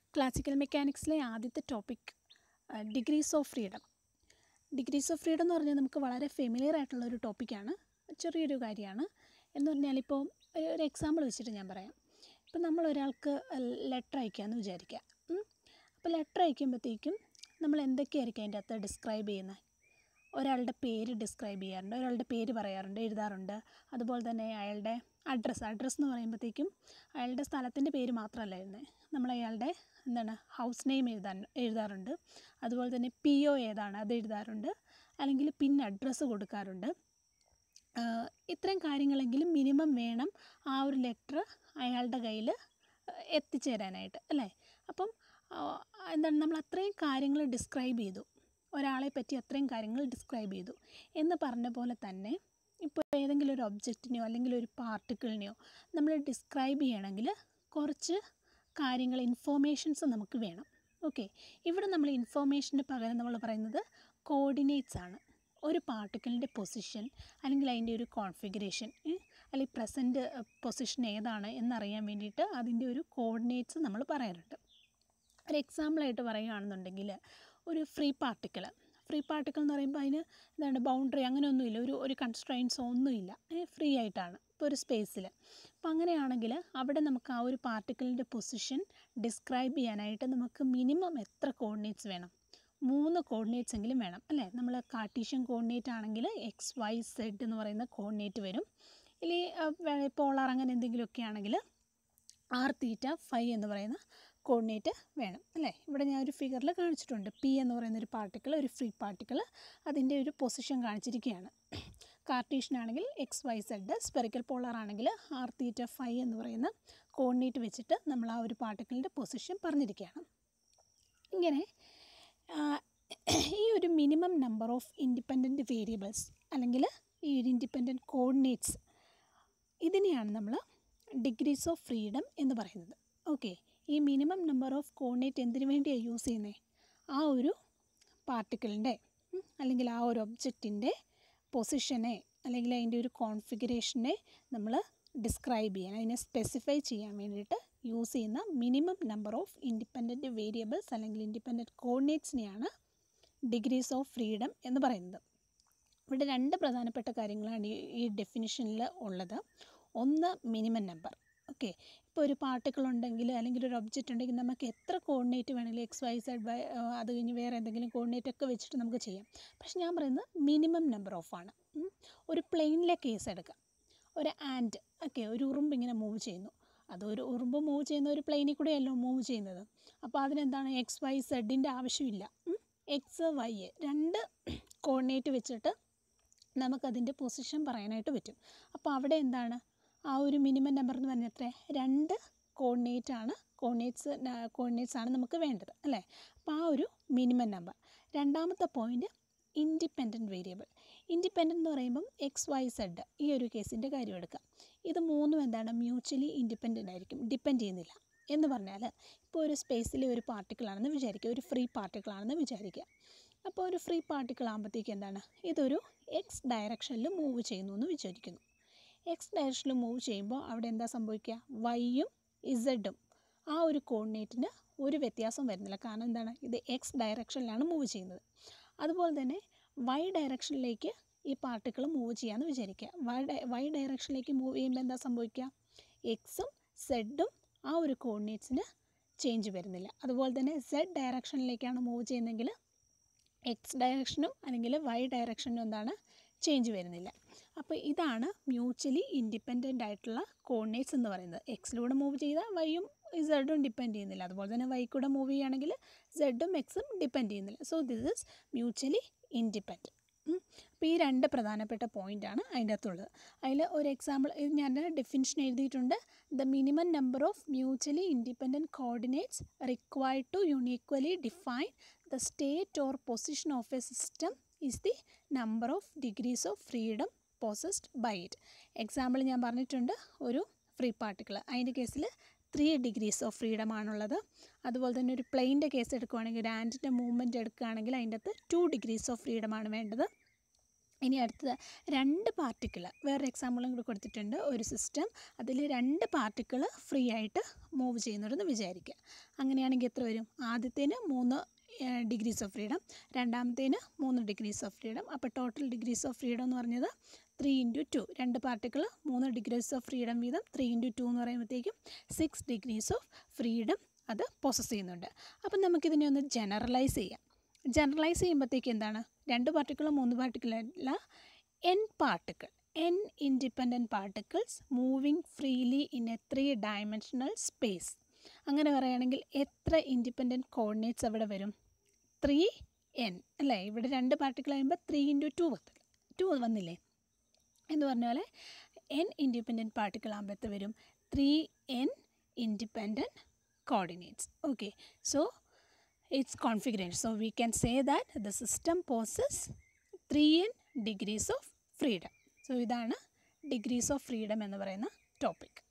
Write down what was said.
Classical മെക്കാനിക്സിലെ ആദ്യത്തെ topic degrees of freedom degrees of freedom എന്ന് പറഞ്ഞാൽ നമുക്ക് വളരെ ഫെമിലിയർ ആയിട്ടുള്ള ഒരു ടോപ്പിക്കാണ് ചെറിയൊരു കാര്യമാണ് എന്ന് പറഞ്ഞാൽ ഇപ്പോൾ ഒരു ഒരു എക്സാമ്പിൾ വെച്ചിട്ട് ഞാൻ പറയാം ഇപ്പം നമ്മൾ ഒരാൾക്ക് ലെറ്റർ അയക്കാമെന്ന് വിചാരിക്കുക ഉം. അപ്പോൾ ലെറ്റർ അയക്കുമ്പോഴത്തേക്കും നമ്മൾ എന്തൊക്കെയായിരിക്കും അതിൻ്റെ അകത്ത് ഡിസ്ക്രൈബ് ചെയ്യുന്നത് ഒരാളുടെ പേര് ഡിസ്ക്രൈബ് ചെയ്യാറുണ്ട് ഒരാളുടെ പേര് പറയാറുണ്ട് എഴുതാറുണ്ട് അതുപോലെ തന്നെ അയാളുടെ അഡ്രസ്സ് അഡ്രസ്സ് എന്ന് പറയുമ്പോഴത്തേക്കും അയാളുടെ സ്ഥലത്തിൻ്റെ പേര് മാത്രമല്ല എഴുതുന്നത് നമ്മൾ അയാളുടെ എന്താണ് ഹൗസ് നെയിം എഴുതാൻ എഴുതാറുണ്ട് അതുപോലെ തന്നെ പി ഒ ഏതാണ് അത് എഴുതാറുണ്ട് അല്ലെങ്കിൽ പിൻ അഡ്രസ്സ് കൊടുക്കാറുണ്ട് ആഹ് ഇത്രയും കാര്യങ്ങളെങ്കിലും മിനിമം വേണം ആ ഒരു ലെറ്റർ അയാളുടെ കയ്യിൽ എത്തിച്ചേരാനായിട്ട് അല്ലേ അപ്പം ആഹ് എന്താണ് നമ്മൾ അത്രയും കാര്യങ്ങൾ ഡിസ്ക്രൈബ് ചെയ്തു ഒരാളെ പറ്റി അത്രയും കാര്യങ്ങൾ ഡിസ്ക്രൈബ് ചെയ്തു എന്ന് പറഞ്ഞ പോലെ തന്നെ ഇപ്പോൾ ഏതെങ്കിലും ഒരു ഒബ്ജക്റ്റിനെയോ അല്ലെങ്കിൽ ഒരു പാർട്ടിക്കിളിനെയോ നമ്മൾ ഡിസ്ക്രൈബ് ചെയ്യണമെങ്കിൽ കുറച്ച് കാര്യങ്ങൾ ഇൻഫോർമേഷൻസ് നമുക്ക് വേണം ഓക്കെ ഇവിടെ നമ്മൾ ഇൻഫോർമേഷന് പകരം നമ്മൾ പറയുന്നത് കോർഡിനേറ്റ്സ് ആണ് ഒരു പാർട്ടിക്കിളിൻ്റെ പൊസിഷൻ അല്ലെങ്കിൽ അതിൻ്റെ ഒരു കോൺഫിഗറേഷൻ അല്ലെങ്കിൽ പ്രസൻറ്റ് പൊസിഷൻ ഏതാണ് എന്നറിയാൻ വേണ്ടിയിട്ട് അതിൻ്റെ ഒരു കോർഡിനേറ്റ്സ് നമ്മൾ പറയാറുണ്ട് ഒരു എക്സാമ്പിളായിട്ട് പറയുകയാണെന്നുണ്ടെങ്കിൽ ഒരു ഫ്രീ പാർട്ടിക്കിൾ ഫ്രീ പാർട്ടിക്കിൾ എന്ന് പറയുമ്പോൾ അതിന് എന്താണ് ബൗണ്ടറി അങ്ങനെയൊന്നുമില്ല ഒരു ഒരു കൺസ്ട്രൈൻസോ ഒന്നുമില്ല ഫ്രീ ആയിട്ടാണ് ഇപ്പോൾ ഒരു സ്പേസിൽ അപ്പോൾ അങ്ങനെയാണെങ്കിൽ അവിടെ നമുക്ക് ആ ഒരു പാർട്ടിക്കിളിൻ്റെ പൊസിഷൻ ഡിസ്ക്രൈബ് ചെയ്യാനായിട്ട് നമുക്ക് മിനിമം എത്ര കോർഡിനേറ്റ്സ് വേണം മൂന്ന് കോർഡിനേറ്റ്സ് എങ്കിലും വേണം അല്ലേ നമ്മൾ കാർട്ടീഷ്യൻ കോർഡിനേറ്റ് ആണെങ്കിൽ എക്സ് വൈ സെഡ് എന്ന് പറയുന്ന കോർഡിനേറ്റ് വരും ഇല്ലെങ്കിൽ പോളാർ അങ്ങനെ എന്തെങ്കിലുമൊക്കെ ആണെങ്കിൽ ആർ തീറ്റ ഫൈ എന്ന് പറയുന്ന കോർഡിനേറ്റ് വേണം അല്ലേ ഇവിടെ ഞാൻ ഒരു ഫിഗറിൽ കാണിച്ചിട്ടുണ്ട് പി എന്ന് പറയുന്ന ഒരു പാർട്ടിക്കിൾ ഒരു ഫ്രീ പാർട്ടിക്കിൾ അതിൻ്റെ ഒരു പൊസിഷൻ കാണിച്ചിരിക്കുകയാണ് കാർട്ടീഷ്യൻ ആണെങ്കിൽ X Y Z spherical polar ആണെങ്കിൽ ആർ തീറ്റ ഫൈ എന്ന് പറയുന്ന കോർഡിനേറ്റ് വെച്ചിട്ട് നമ്മൾ ആ ഒരു പാർട്ടിക്കിളിൻ്റെ പൊസിഷൻ പറഞ്ഞിരിക്കുകയാണ് ഇങ്ങനെ ആ, ഈ ഒരു minimum number of independent variables അല്ലെങ്കിൽ ഈ ഒരു ഇൻഡിപെൻഡൻറ്റ് കോർഡിനേറ്റ്സ് ഇതിനെയാണ് നമ്മൾ ഡിഗ്രീസ് ഓഫ് ഫ്രീഡം എന്ന് പറയുന്നത് ഓക്കെ ഈ മിനിമം നമ്പർ ഓഫ് കോർഡിനേറ്റ് എന്തിനു വേണ്ടിയാണ് യൂസ് ചെയ്യുന്നത് ആ ഒരു പാർട്ടിക്കിളിൻ്റെ അല്ലെങ്കിൽ ആ ഒരു ഒബ്ജക്റ്റിൻ്റെ പൊസിഷനെ അല്ലെങ്കിൽ അതിൻ്റെ ഒരു കോൺഫിഗറേഷനെ നമ്മൾ ഡിസ്ക്രൈബ് ചെയ്യാൻ അതിനെ സ്പെസിഫൈ ചെയ്യാൻ വേണ്ടിയിട്ട് യൂസ് ചെയ്യുന്ന minimum number of independent variables അല്ലെങ്കിൽ ഇൻഡിപെൻഡൻറ്റ് കോർഡിനേറ്റ്സിനെയാണ് ഡിഗ്രീസ് ഓഫ് ഫ്രീഡം എന്ന് പറയുന്നത് ഇവിടെ രണ്ട് പ്രധാനപ്പെട്ട കാര്യങ്ങളാണ് ഈ ഈ ഡെഫിനിഷനിൽ ഉള്ളത് ഒന്ന് മിനിമം നമ്പർ ഓക്കെ ഇപ്പോൾ ഒരു പാർട്ടിക്കിൾ ഉണ്ടെങ്കിൽ അല്ലെങ്കിൽ ഒരു ഒബ്ജക്റ്റ് ഉണ്ടെങ്കിൽ നമുക്ക് എത്ര കോർഡിനേറ്റ് വേണമെങ്കിലും എക്സ് വൈ സെഡ് വൈ അത് കഴിഞ്ഞ് വേറെ എന്തെങ്കിലും കോർഡിനേറ്റ് ഒക്കെ വെച്ചിട്ട് നമുക്ക് ചെയ്യാം പക്ഷെ ഞാൻ പറയുന്നത് മിനിമം നമ്പർ ഓഫ് ആണ് ഉം. ഒരു പ്ലെയിനിലെ കേസ് എടുക്കാം ഒരു ആൻഡ് ഓക്കെ ഒരു ഉറുമ്പ് ഇങ്ങനെ മൂവ് ചെയ്യുന്നു അതൊരു ഉറുമ്പ് മൂവ് ചെയ്യുന്ന ഒരു പ്ലെയിനിൽ കൂടെയല്ലോ മൂവ് ചെയ്യുന്നത് അപ്പോൾ അതിനെന്താണ് എക്സ് വൈ സെഡിൻ്റെ ആവശ്യമില്ല എക്സ് വൈ രണ്ട് കോർഡിനേറ്റ് വെച്ചിട്ട് നമുക്കതിൻ്റെ പൊസിഷൻ പറയാനായിട്ട് പറ്റും അപ്പോൾ അവിടെ എന്താണ് ആ ഒരു മിനിമം നമ്പർ എന്ന് പറഞ്ഞാൽ എത്ര രണ്ട് കോർഡിനേറ്റ് ആണ് കോർഡിനേറ്റ്സ് കോർഡിനേറ്റ്സ് ആണ് നമുക്ക് വേണ്ടത് അല്ലേ അപ്പോൾ ആ ഒരു മിനിമം നമ്പർ രണ്ടാമത്തെ പോയിൻ്റ് ഇൻഡിപെൻഡൻറ്റ് വേരിയബിൾ ഇൻഡിപെൻഡൻ്റ് എന്ന് പറയുമ്പം എക്സ് വൈ സെഡ് ഈ ഒരു കേസിൻ്റെ കാര്യം എടുക്കാം ഇത് മൂന്നും എന്താണ് മ്യൂച്വലി ഇൻഡിപെൻഡൻ്റ് ആയിരിക്കും ഡിപ്പെൻഡ് ചെയ്യുന്നില്ല എന്ന് പറഞ്ഞാൽ ഇപ്പോൾ ഒരു സ്പേസിലെ ഒരു പാർട്ടിക്കിൾ ആണെന്ന് വിചാരിക്കുക ഒരു ഫ്രീ പാർട്ടിക്കിൾ ആണെന്ന് വിചാരിക്കുക അപ്പോൾ ഒരു ഫ്രീ പാർട്ടിക്കിൾ ആകുമ്പോഴത്തേക്ക് എന്താണ് ഇതൊരു എക്സ് ഡയറക്ഷനിൽ മൂവ് ചെയ്യുന്നു എന്ന് വിചാരിക്കുന്നു എക്സ് ഡയറക്ഷനിൽ മൂവ് ചെയ്യുമ്പോൾ അവിടെ എന്താ സംഭവിക്കുക വൈയും ഇസഡും ആ ഒരു കോർഡിനേറ്റിന് ഒരു വ്യത്യാസം വരുന്നില്ല കാരണം എന്താണ് ഇത് എക്സ് ഡയറക്ഷനിലാണ് മൂവ് ചെയ്യുന്നത് അതുപോലെ തന്നെ വൈ ഡയറക്ഷനിലേക്ക് ഈ പാർട്ടിക്കിൾ മൂവ് ചെയ്യാമെന്ന് വിചാരിക്കുക വൈ ഡയ വൈ ഡയറക്ഷനിലേക്ക് മൂവ് ചെയ്യുമ്പോൾ എന്താ സംഭവിക്കുക എക്സും സെഡും ആ ഒരു കോർഡിനേറ്റ്സിന് ചേഞ്ച് വരുന്നില്ല അതുപോലെ തന്നെ സെഡ് ഡയറക്ഷനിലേക്കാണ് മൂവ് ചെയ്യുന്നതെങ്കിൽ എക്സ് ഡയറക്ഷനും അല്ലെങ്കിൽ വൈ ഡയറക്ഷനും എന്താണ് ചേഞ്ച് വരുന്നില്ല അപ്പോൾ ഇതാണ് മ്യൂച്വലി ഇൻഡിപെൻഡൻ്റ് ആയിട്ടുള്ള കോർഡിനേറ്റ്സ് എന്ന് പറയുന്നത് എക്സിലൂടെ മൂവ് ചെയ്താൽ വൈയും സെഡും ഡിപ്പെൻഡ് ചെയ്യുന്നില്ല അതുപോലെ തന്നെ വൈ കൂടെ മൂവ് ചെയ്യുകയാണെങ്കിൽ സെഡും എക്സും ഡിപ്പെൻഡ് ചെയ്യുന്നില്ല so this is mutually independent അപ്പോൾ ഈ രണ്ട് പ്രധാനപ്പെട്ട പോയിൻ്റാണ് അതിൻ്റെ അകത്തുള്ളത് അതിൽ ഒരു എക്സാമ്പിൾ ഇത് ഞാൻ ഡെഫിനിഷൻ എഴുതിയിട്ടുണ്ട് the minimum number of mutually independent coordinates required to uniquely define the state or position of a system is the number of degrees of freedom possessed by it example ഞാൻ പറഞ്ഞിട്ടുണ്ട് ഒരു free particle അതിൻ്റെ കേസിൽ three degrees of freedom ആണുള്ളത് അതുപോലെ തന്നെ ഒരു പ്ലെയിൻ്റെ case എടുക്കുകയാണെങ്കിൽ ഒരു ആൻറ്റിൻ്റെ മൂവ്മെൻറ്റ് എടുക്കുകയാണെങ്കിൽ അതിൻ്റെ അകത്ത് ടു ഡിഗ്രീസ് ഓഫ് ഫ്രീഡം ആണ് വേണ്ടത് ഇനി അടുത്തത് രണ്ട് പാർട്ടിക്കിൾ വേറൊരു എക്സാമ്പിളും കൂടി കൊടുത്തിട്ടുണ്ട് ഒരു സിസ്റ്റം അതിൽ രണ്ട് പാർട്ടിക്കിൾ ഫ്രീ ആയിട്ട് മൂവ് ചെയ്യുന്നുണ്ടെന്ന് വിചാരിക്കുക അങ്ങനെയാണെങ്കിൽ എത്ര വരും ആദ്യത്തേന് മൂന്ന് ഡിഗ്രീസ് ഓഫ് ഫ്രീഡം രണ്ടാമത്തേന് മൂന്ന് ഡിഗ്രീസ് ഓഫ് ഫ്രീഡം അപ്പോൾ ടോട്ടൽ ഡിഗ്രീസ് ഓഫ് ഫ്രീഡം എന്ന് പറഞ്ഞത് ത്രീ ഇൻറ്റു ടു രണ്ട് പാർട്ടിക്കിൾ മൂന്ന് ഡിഗ്രീസ് ഓഫ് ഫ്രീഡം വീതം ത്രീ ഇൻറ്റു ടു എന്ന് പറയുമ്പോഴത്തേക്കും സിക്സ് ഡിഗ്രീസ് ഓഫ് ഫ്രീഡം അത് പ്രോസസ്സ് ചെയ്യുന്നുണ്ട് അപ്പം നമുക്കിതിനെ ഒന്ന് ജനറലൈസ് ചെയ്യാം ജനറലൈസ് ചെയ്യുമ്പോഴത്തേക്ക് എന്താണ് രണ്ട് പാർട്ടിക്കിളും മൂന്ന് പാർട്ടിക്കിൾ അല്ല N particle N independent particles moving freely in a three dimensional space അങ്ങനെ പറയുകയാണെങ്കിൽ എത്ര ഇൻഡിപെൻഡൻറ്റ് കോർഡിനേറ്റ്സ് അവിടെ വരും ത്രീ എൻ അല്ലേ ഇവിടെ രണ്ട് പാർട്ടിക്കിൾ ആകുമ്പോൾ ത്രീ ഇൻറ്റു ടു വന്നില്ല ടു വന്നില്ലേ എന്ന് പറഞ്ഞ പോലെ എൻ ഇൻഡിപെൻഡൻറ്റ് പാർട്ടിക്കിൾ ആകുമ്പോൾ എത്ര വരും three N independent coordinates okay so its configuration so we can say that the system possesses 3n degrees of freedom so ഇതാണ് ഡിഗ്രീസ് ഓഫ് ഫ്രീഡം എന്ന് പറയുന്ന ടോപ്പിക്